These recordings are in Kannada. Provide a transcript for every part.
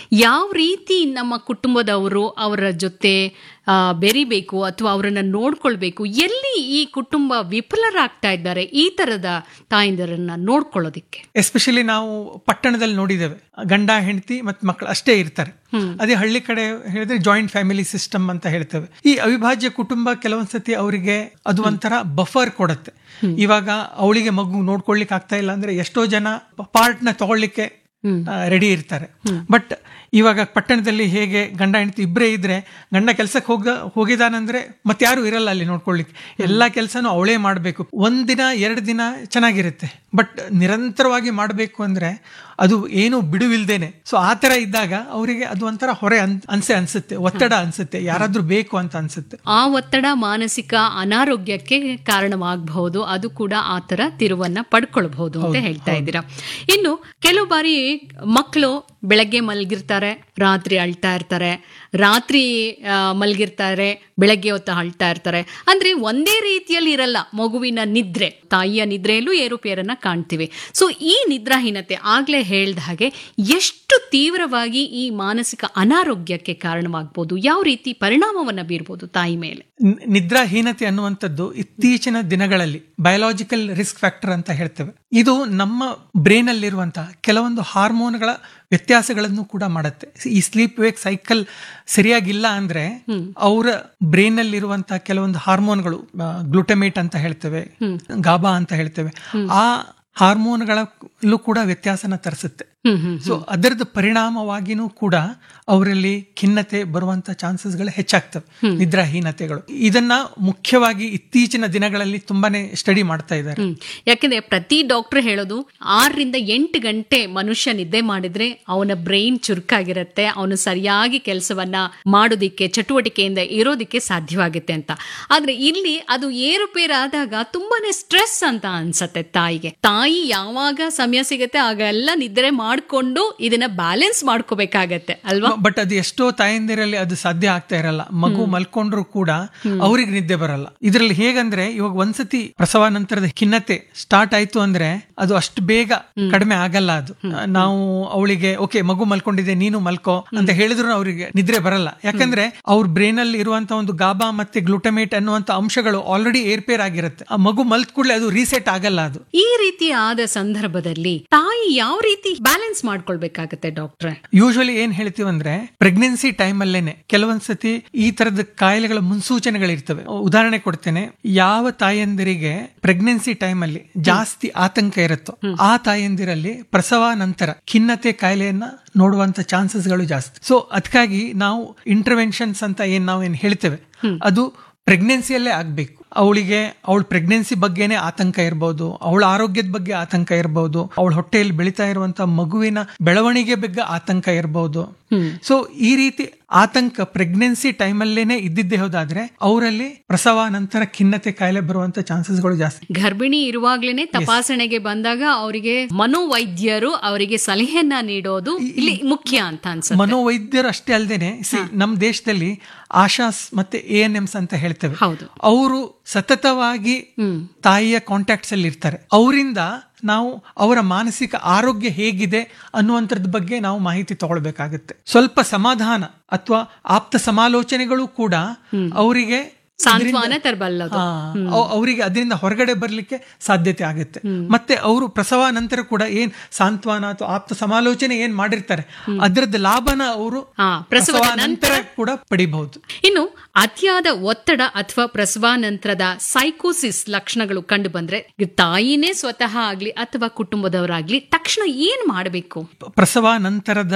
ಯಾವ ರೀತಿ ನಮ್ಮ ಕುಟುಂಬದವರು ಅವರ ಜೊತೆ ಆ, ಬೆರಿಬೇಕು ಅಥವಾ ಅವರನ್ನ ನೋಡ್ಕೊಳ್ಬೇಕು ಎಲ್ಲಿ ಈ ಕುಟುಂಬ ವಿಫಲರಾಗ್ತಾ ಇದ್ದಾರೆ ಈ ತರದ ತಾಯಂದಿರನ್ನ ನೋಡ್ಕೊಳ್ಳೋದಿಕ್ಕೆ ಎಸ್ಪೆಷಲಿ ನಾವು ಪಟ್ಟಣದಲ್ಲಿ ನೋಡಿದ್ದೇವೆ ಗಂಡ ಹೆಂಡತಿ ಮತ್ತು ಮಕ್ಕಳು ಅಷ್ಟೇ ಇರ್ತಾರೆ ಅದೇ ಹಳ್ಳಿ ಕಡೆ ಹೇಳಿದ್ರೆ ಜಾಯಿಂಟ್ ಫ್ಯಾಮಿಲಿ ಸಿಸ್ಟಮ್ ಅಂತ ಹೇಳ್ತೇವೆ ಈ ಅವಿಭಾಜ್ಯ ಕುಟುಂಬ ಕೆಲವೊಂದ್ಸತಿ ಅವರಿಗೆ ಅದು ಒಂಥರ ಬಫರ್ ಕೊಡುತ್ತೆ ಇವಾಗ ಅವಳಿಗೆ ಮಗು ನೋಡ್ಕೊಳ್ಲಿಕ್ಕೆ ಆಗ್ತಾ ಇಲ್ಲ ಅಂದ್ರೆ ಎಷ್ಟೋ ಜನ ಪಾರ್ಟ್ನ ತಗೊಳ್ಳಿಕ್ಕೆ ರೆಡಿ ಇರ್ತಾರೆ ಬಟ್ ಇವಾಗ ಪಟ್ಟಣದಲ್ಲಿ ಹೇಗೆ ಗಂಡ ಹೆಂಡತಿ ಇಬ್ಬರೇ ಇದ್ರೆ ಗಂಡ ಕೆಲ್ಸಕ್ಕೆ ಹೋಗ ಹೋಗಿದಾನಂದ್ರೆ ಮತ್ತೆ ಯಾರು ಇರಲ್ಲ ಅಲ್ಲಿ ನೋಡ್ಕೊಳ್ಳಿಕ್ಕೆ ಎಲ್ಲ ಕೆಲಸನೂ ಅವಳೇ ಮಾಡಬೇಕು ಒಂದಿನ ಎರಡು ದಿನ ಚೆನ್ನಾಗಿರುತ್ತೆ ಬಟ್ ನಿರಂತರವಾಗಿ ಮಾಡಬೇಕು ಅಂದ್ರೆ ಅದು ಏನು ಬಿಡುವಿಲ್ದೇನೆ ಸೊ ಆ ತರ ಇದ್ದಾಗ ಅವರಿಗೆ ಅದು ಒಂಥರ ಹೊರೆ ಅನ್ ಅನ್ಸೆ ಅನ್ಸುತ್ತೆ ಒತ್ತಡ ಅನ್ಸುತ್ತೆ ಯಾರಾದ್ರೂ ಬೇಕು ಅಂತ ಅನ್ಸುತ್ತೆ ಆ ಒತ್ತಡ ಮಾನಸಿಕ ಅನಾರೋಗ್ಯಕ್ಕೆ ಕಾರಣವಾಗಬಹುದು ಅದು ಕೂಡ ಆ ತರ ತಿರುವನ್ನ ಪಡ್ಕೊಳ್ಬಹುದು ಅಂತ ಹೇಳ್ತಾ ಇದ್ದೀರಾ ಇನ್ನು ಕೆಲವು ಬಾರಿ ಮಕ್ಕಳು ಬೆಳಗ್ಗೆ ಮಲಗಿರ್ತಾರೆ ರಾತ್ರಿ ಅಳ್ತಾ ಇರ್ತಾರೆ ರಾತ್ರಿ ಆ, ಮಲಗಿರ್ತಾರೆ ಬೆಳಗ್ಗೆ ಹೊತ್ತು ಅಳ್ತಾ ಇರ್ತಾರೆ ಅಂದ್ರೆ ಒಂದೇ ರೀತಿಯಲ್ಲಿ ಇರಲ್ಲ ಮಗುವಿನ ನಿದ್ರೆ ತಾಯಿಯ ನಿದ್ರೆಯಲ್ಲೂ ಏರುಪೇರನ್ನ ಕಾಣ್ತೀವಿ ಸೊ ಈ ನಿದ್ರಾಹೀನತೆ ಆಗ್ಲೇ ಹೇಳ್ದ ಹಾಗೆ ಎಷ್ಟು ತೀವ್ರವಾಗಿ ಈ ಮಾನಸಿಕ ಅನಾರೋಗ್ಯಕ್ಕೆ ಕಾರಣವಾಗಬಹುದು ಯಾವ ರೀತಿ ಪರಿಣಾಮವನ್ನ ಬೀರ್ಬೋದು ತಾಯಿ ಮೇಲೆ ನ್- ನಿದ್ರಾಹೀನತೆ ಅನ್ನುವಂಥದ್ದು ಇತ್ತೀಚಿನ ದಿನಗಳಲ್ಲಿ ಬಯೋಲಾಜಿಕಲ್ ರಿಸ್ಕ್ ಫ್ಯಾಕ್ಟರ್ ಅಂತ ಹೇಳ್ತೇವೆ ಇದು ನಮ್ಮ ಬ್ರೈನ್ ಅಲ್ಲಿರುವಂತಹ ಕೆಲವೊಂದು ಹಾರ್ಮೋನ್ಗಳ ವ್ಯತ್ಯಾಸಗಳನ್ನು ಕೂಡ ಮಾಡುತ್ತೆ ಈ ಸ್ಲೀಪ್ ವೇಕ್ ಸೈಕಲ್ ಸರಿಯಾಗಿಲ್ಲ ಅಂದ್ರೆ ಅವರ ಬ್ರೈನ್ ಅಲ್ಲಿರುವಂತಹ ಕೆಲವೊಂದು ಹಾರ್ಮೋನ್ಗಳು ಗ್ಲುಟಮೇಟ್ ಅಂತ ಹೇಳ್ತೇವೆ ಗಾಬಾ ಅಂತ ಹೇಳ್ತೇವೆ ಆ ಹಾರ್ಮೋನ್ಗಳಲ್ಲೂ ಕೂಡ ವ್ಯತ್ಯಾಸನ ತರಿಸುತ್ತೆ ಹ್ಮ್ ಹ್ಮ್ ಸೊ ಅದರದ ಪರಿಣಾಮವಾಗಿನೂ ಕೂಡ ಅವರಲ್ಲಿ ಖಿನ್ನತೆ ಬರುವಂತ ಚಾನ್ಸಸ್ಗಳು ಹೆಚ್ಚಾಗ್ತವೆ ನಿದ್ರಾಹೀನತೆಗಳು ಇದನ್ನ ಮುಖ್ಯವಾಗಿ ಇತ್ತೀಚಿನ ದಿನಗಳಲ್ಲಿ ತುಂಬಾನೇ ಸ್ಟಡಿ ಮಾಡ್ತಾ ಇದ್ದಾರೆ ಹ್ಮ್. ಯಾಕೆಂದ್ರೆ ಪ್ರತಿ ಡಾಕ್ಟರ್ ಹೇಳೋದು ಆರರಿಂದ ಎಂಟು ಗಂಟೆ ಮನುಷ್ಯ ನಿದ್ದೆ ಮಾಡಿದ್ರೆ ಅವನ ಬ್ರೈನ್ ಚುರುಕಾಗಿರುತ್ತೆ ಅವನು ಸರಿಯಾಗಿ ಕೆಲಸವನ್ನ ಮಾಡೋದಿಕ್ಕೆ ಚಟುವಟಿಕೆಯಿಂದ ಇರೋದಿಕ್ಕೆ ಸಾಧ್ಯವಾಗುತ್ತೆ ಅಂತ ಆದ್ರೆ ಇಲ್ಲಿ ಅದು ಏರುಪೇರಾದಾಗ ತುಂಬಾನೇ ಸ್ಟ್ರೆಸ್ ಅಂತ ಅನ್ಸತ್ತೆ ತಾಯಿಗೆ ತಾಯಿ ಯಾವಾಗ ಸಮಯ ಸಿಗತ್ತೆ ಆಗೆಲ್ಲ ನಿದ್ರೆ ಮಾಡ್ಕೊಂಡು ಇದನ್ನ ಬ್ಯಾಲೆನ್ಸ್ ಮಾಡ್ಕೋಬೇಕಾಗತ್ತೆ ಅಲ್ವಾ ಬಟ್ ಅದು ಎಷ್ಟೋ ತಾಯಂದಿರಲ್ಲಿ ಅದು ಸಾಧ್ಯ ಆಗ್ತಾ ಇರಲ್ಲ ಮಗು ಮಲ್ಕೊಂಡ್ರು ಕೂಡ ಅವ್ರಿಗೆ ನಿದ್ದೆ ಬರಲ್ಲ ಇದ್ರಲ್ಲಿ ಹೇಗಂದ್ರೆ ಇವಾಗ ಒಂದ್ಸತಿ ಪ್ರಸವ ನಂತರದ ಖಿನ್ನತೆ ಸ್ಟಾರ್ಟ್ ಆಯ್ತು ಅಂದ್ರೆ ಅದು ಅಷ್ಟು ಬೇಗ ಕಡಿಮೆ ಆಗಲ್ಲ ಅದು ನಾವು ಅವಳಿಗೆ ಓಕೆ ಮಗು ಮಲ್ಕೊಂಡಿದೆ ನೀನು ಮಲ್ಕೋ ಅಂತ ಹೇಳಿದ್ರು ಅವರಿಗೆ ನಿದ್ರೆ ಬರಲ್ಲ ಯಾಕಂದ್ರೆ ಅವ್ರ ಬ್ರೈನ್ ಅಲ್ಲಿ ಇರುವಂತ ಒಂದು ಗಾಬಾ ಮತ್ತೆ ಗ್ಲುಟಮೇಟ್ ಅನ್ನುವಂತ ಅಂಶಗಳು ಆಲ್ರೆಡಿ ಏರ್ಪೇರ್ ಆಗಿರುತ್ತೆ ಆ ಮಗು ಮಲ್ತ್ ಕೂಡಲೇ ಅದು ರೀಸೆಟ್ ಆಗಲ್ಲ ಅದು ಈ ರೀತಿ ಆದ ಸಂದರ್ಭದಲ್ಲಿ ತಾಯಿ ಯಾವ ರೀತಿ ಬ್ಯಾಲೆನ್ಸ್ ಮಾಡ್ಕೊಳ್ಬೇಕಾಗತ್ತೆ ಡಾಕ್ಟ್ರೆ ಯೂಶಲಿ ಏನ್ ಹೇಳ್ತೀವಿ ಅಂದ್ರೆ ಪ್ರೆಗ್ನೆನ್ಸಿ ಟೈಮ್ ಅಲ್ಲೇನೆ ಕೆಲವೊಂದ್ಸತಿ ಈ ತರದ ಕಾಯಿಲೆಗಳ ಮುನ್ಸೂಚನೆಗಳಿರ್ತವೆ ಉದಾಹರಣೆ ಕೊಡ್ತೇನೆ ಯಾವ ತಾಯಂದಿರಿಗೆ ಪ್ರೆಗ್ನೆನ್ಸಿ ಟೈಮ್ ಅಲ್ಲಿ ಜಾಸ್ತಿ ಆತಂಕ ಇರುತ್ತೋ ಆ ತಾಯಂದಿರಲ್ಲಿ ಪ್ರಸವ ನಂತರ ಖಿನ್ನತೆ ಕಾಯಿಲೆಯನ್ನ ನೋಡುವಂತ ಚಾನ್ಸಸ್ಗಳು ಜಾಸ್ತಿ ಸೊ ಅದಕ್ಕಾಗಿ ನಾವು ಇಂಟರ್ವೆನ್ಷನ್ಸ್ ಅಂತ ಏನ್ ನಾವು ಏನ್ ಹೇಳ್ತೇವೆ ಅದು ಪ್ರೆಗ್ನೆನ್ಸಿಯಲ್ಲೇ ಆಗ್ಬೇಕು ಅವಳಿಗೆ ಅವಳ ಪ್ರೆಗ್ನೆನ್ಸಿ ಬಗ್ಗೆನೇ ಆತಂಕ ಇರಬಹುದು ಅವಳ ಆರೋಗ್ಯದ ಬಗ್ಗೆ ಆತಂಕ ಇರಬಹುದು ಅವಳ ಹೊಟ್ಟೆಯಲ್ಲಿ ಬೆಳೀತಾ ಇರುವಂತ ಮಗುವಿನ ಬೆಳವಣಿಗೆ ಬಗ್ಗೆ ಆತಂಕ ಇರಬಹುದು ಸೊ ಈ ರೀತಿ ಆತಂಕ ಪ್ರೆಗ್ನೆನ್ಸಿ ಟೈಮಲ್ಲೇನೆ ಇದ್ದಿದ್ದೇ ಹೋದಾದ್ರೆ ಅವರಲ್ಲಿ ಪ್ರಸವ ನಂತರ ಖಿನ್ನತೆ ಕಾಯಿಲೆ ಬರುವಂತ ಚಾನ್ಸಸ್ಗಳು ಜಾಸ್ತಿ ಗರ್ಭಿಣಿ ಇರುವಾಗ್ಲೇನೆ ತಪಾಸಣೆಗೆ ಬಂದಾಗ ಅವರಿಗೆ ಮನೋವೈದ್ಯರು ಅವರಿಗೆ ಸಲಹೆಯನ್ನ ನೀಡೋದು ಇಲ್ಲಿ ಮುಖ್ಯ ಅಂತ ಅನ್ಸುತ್ತೆ ಮನೋವೈದ್ಯರು ಅಷ್ಟೇ ಅಲ್ದೇನೆ ಸಿ ನಮ್ಮ ದೇಶದಲ್ಲಿ ಆಶಾಸ್ ಮತ್ತೆ ಎ ಎನ್ ಎಮ್ಸ್ ಅಂತ ಹೇಳ್ತೇವೆ ಹೌದು ಅವರು ಸತತವಾಗಿ ತಾಯಿಯ ಕಾಂಟ್ಯಾಕ್ಟ್ಸ್ ಅಲ್ಲಿ ಇರ್ತಾರೆ ಅವರಿಂದ ನಾವು ಅವರ ಮಾನಸಿಕ ಆರೋಗ್ಯ ಹೇಗಿದೆ ಅನ್ನುವಂಥದ್ರ ಬಗ್ಗೆ ನಾವು ಮಾಹಿತಿ ತಗೊಳ್ಬೇಕಾಗುತ್ತೆ ಸ್ವಲ್ಪ ಸಮಾಧಾನ ಅಥವಾ ಆಪ್ತ ಸಮಾಲೋಚನೆಗಳು ಕೂಡ ಅವರಿಗೆ ಸಾಂತ್ವನ ತರಬಲ್ಲದು ಅವರಿಗೆ ಅದರಿಂದ ಹೊರಗಡೆ ಬರ್ಲಿಕ್ಕೆ ಸಾಧ್ಯತೆ ಆಗುತ್ತೆ ಮತ್ತೆ ಅವರು ಪ್ರಸವ ನಂತರ ಕೂಡ ಏನ್ ಸಾಂತ್ವನ ಅಥವಾ ಆಪ್ತ ಸಮಾಲೋಚನೆ ಏನ್ ಮಾಡಿರ್ತಾರೆ ಅದರದ ಲಾಭನ ಅವರು ಹಾ, ಪ್ರಸವದ ಪ್ರಸವ ನಂತರ ಕೂಡ ಪಡಿಬಹುದು ಇನ್ನು ಅತಿಯಾದ ಒತ್ತಡ ಅಥವಾ ಪ್ರಸವಾನಂತರದ ಸೈಕೋಸಿಸ್ ಲಕ್ಷಣಗಳು ಕಂಡು ಬಂದ್ರೆ ತಾಯಿನೇ ಸ್ವತಃ ಆಗ್ಲಿ ಅಥವಾ ಕುಟುಂಬದವರಾಗ್ಲಿ ತಕ್ಷಣ ಏನ್ ಮಾಡಬೇಕು ಪ್ರಸವ ನಂತರದ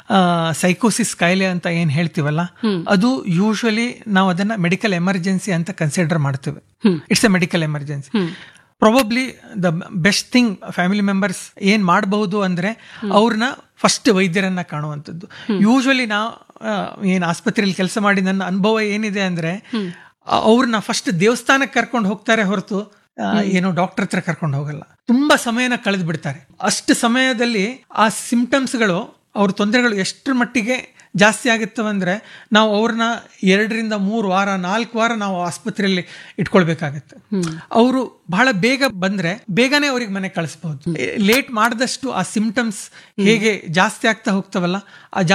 ಸೈಕೋಸಿಸ್ ಕಾಯಿಲೆ ಅಂತ ಏನ್ ಹೇಳ್ತೀವಲ್ಲ ಅದು ಯೂಶಲಿ ನಾವು ಅದನ್ನ ಮೆಡಿಕಲ್ ಎಮರ್ಜೆನ್ಸಿ ಅಂತ ಕನ್ಸಿಡರ್ ಮಾಡ್ತೇವೆ it's a medical emergency probably the best thing family members ಏನ್ ಮಾಡಬಹುದು ಅಂದ್ರೆ ಅವ್ರನ್ನ ಫಸ್ಟ್ ವೈದ್ಯರನ್ನ ಕಾಣುವಂಥದ್ದು ಯೂಶಲಿ ನಾವು ಏನ್ ಆಸ್ಪತ್ರೆಯಲ್ಲಿ ಕೆಲಸ ಮಾಡಿ ನನ್ನ ಅನುಭವ ಏನಿದೆ ಅಂದ್ರೆ ಅವ್ರನ್ನ ಫಸ್ಟ್ ದೇವಸ್ಥಾನಕ್ಕೆ ಕರ್ಕೊಂಡು ಹೋಗ್ತಾರೆ ಹೊರತು ಆ, ಏನೋ ಡಾಕ್ಟರ್ ಹತ್ರ ಕರ್ಕೊಂಡು ಹೋಗಲ್ಲ ತುಂಬಾ ಸಮಯನ ಕಳೆದು ಬಿಡ್ತಾರೆ ಅಷ್ಟು ಸಮಯದಲ್ಲಿ ಆ ಸಿಂಪ್ಟಮ್ಸ್ಗಳು ಅವ್ರ ತೊಂದರೆಗಳು ಎಷ್ಟರ ಮಟ್ಟಿಗೆ ಜಾಸ್ತಿ ಆಗುತ್ತವೆ ಅಂದ್ರೆ ನಾವು ಅವ್ರನ್ನ ಎರಡರಿಂದ ಮೂರು ವಾರ ನಾಲ್ಕು ವಾರ ನಾವು ಆಸ್ಪತ್ರೆಯಲ್ಲಿ ಇಟ್ಕೊಳ್ಬೇಕಾಗತ್ತೆ ಅವರು ಬಹಳ ಬೇಗ ಬಂದ್ರೆ ಬೇಗನೆ ಅವ್ರಿಗೆ ಮನೆ ಕಳಿಸಬಹುದು ಲೇಟ್ ಮಾಡಿದಷ್ಟು ಆ ಸಿಂಪ್ಟಮ್ಸ್ ಹೇಗೆ ಜಾಸ್ತಿ ಆಗ್ತಾ ಹೋಗ್ತಾವಲ್ಲ ಆ